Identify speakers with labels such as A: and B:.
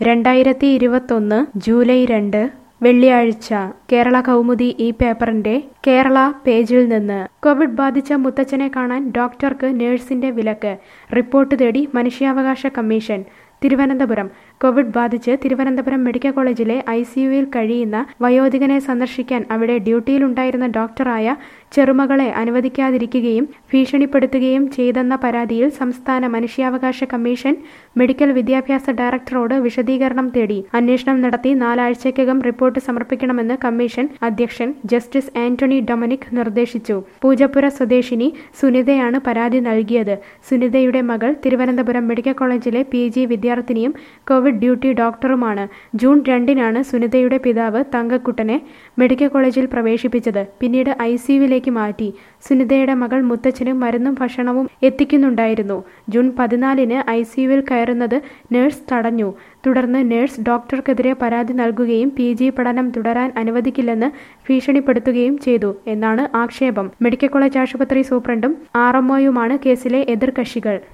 A: രണ്ടായിരത്തി ഇരുപത്തൊന്ന് ജൂലൈ രണ്ട് വെള്ളിയാഴ്ച കേരള കൗമുദി ഈ പേപ്പറിന്റെ കേരള പേജിൽ നിന്ന് കോവിഡ് ബാധിച്ച മുത്തച്ഛനെ കാണാൻ ഡോക്ടർക്ക് നഴ്സിന്റെ വിലക്ക് റിപ്പോർട്ട് തേടി മനുഷ്യാവകാശ കമ്മീഷൻ തിരുവനന്തപുരം കോവിഡ് ബാധിച്ച് തിരുവനന്തപുരം മെഡിക്കൽ കോളേജിലെ ഐ സിയുവിൽ കഴിയുന്ന വയോധികനെ സന്ദർശിക്കാൻ അവിടെ ഡ്യൂട്ടിയിലുണ്ടായിരുന്ന ഡോക്ടറായ ചെറുമകളെ അനുവദിക്കാതിരിക്കുകയും ഭീഷണിപ്പെടുത്തുകയും ചെയ്തെന്ന പരാതിയിൽ സംസ്ഥാന മനുഷ്യാവകാശ കമ്മീഷൻ മെഡിക്കൽ വിദ്യാഭ്യാസ ഡയറക്ടറോട് വിശദീകരണം തേടി അന്വേഷണം നടത്തി നാലാഴ്ചയ്ക്കകം റിപ്പോർട്ട് സമർപ്പിക്കണമെന്ന് കമ്മീഷൻ അധ്യക്ഷൻ ജസ്റ്റിസ് ആന്റണി ഡൊമനിക് നിർദ്ദേശിച്ചു പൂജപ്പുര സ്വദേശിനി സുനിതയാണ് പരാതി നൽകിയത് സുനിതയുടെ മകൾ തിരുവനന്തപുരം മെഡിക്കൽ കോളേജിലെ പി ജി വിദ്യാർത്ഥിനിയും കോവിഡ് ഡ്യൂട്ടി ഡോക്ടറുമാണ് ജൂൺ രണ്ടിനാണ് സുനിതയുടെ പിതാവ് തങ്കക്കുട്ടനെ മെഡിക്കൽ കോളേജിൽ പ്രവേശിപ്പിച്ചത് പിന്നീട് ഐ സിയുവിലേക്ക് മാറ്റി സുനിതയുടെ മകൾ മുത്തച്ഛന് മരുന്നും ഭക്ഷണവും എത്തിക്കുന്നുണ്ടായിരുന്നു ജൂൺ പതിനാലിന് ഐ സിയുവിൽ കയറുന്നത് നഴ്സ് തടഞ്ഞു തുടർന്ന് നഴ്സ് ഡോക്ടർക്കെതിരെ പരാതി നൽകുകയും പി ജി പഠനം തുടരാൻ അനുവദിക്കില്ലെന്ന് ഭീഷണിപ്പെടുത്തുകയും ചെയ്തു എന്നാണ് ആക്ഷേപം മെഡിക്കൽ കോളേജ് ആശുപത്രി സൂപ്രണ്ടും ആർ കേസിലെ എതിർകക്ഷികൾ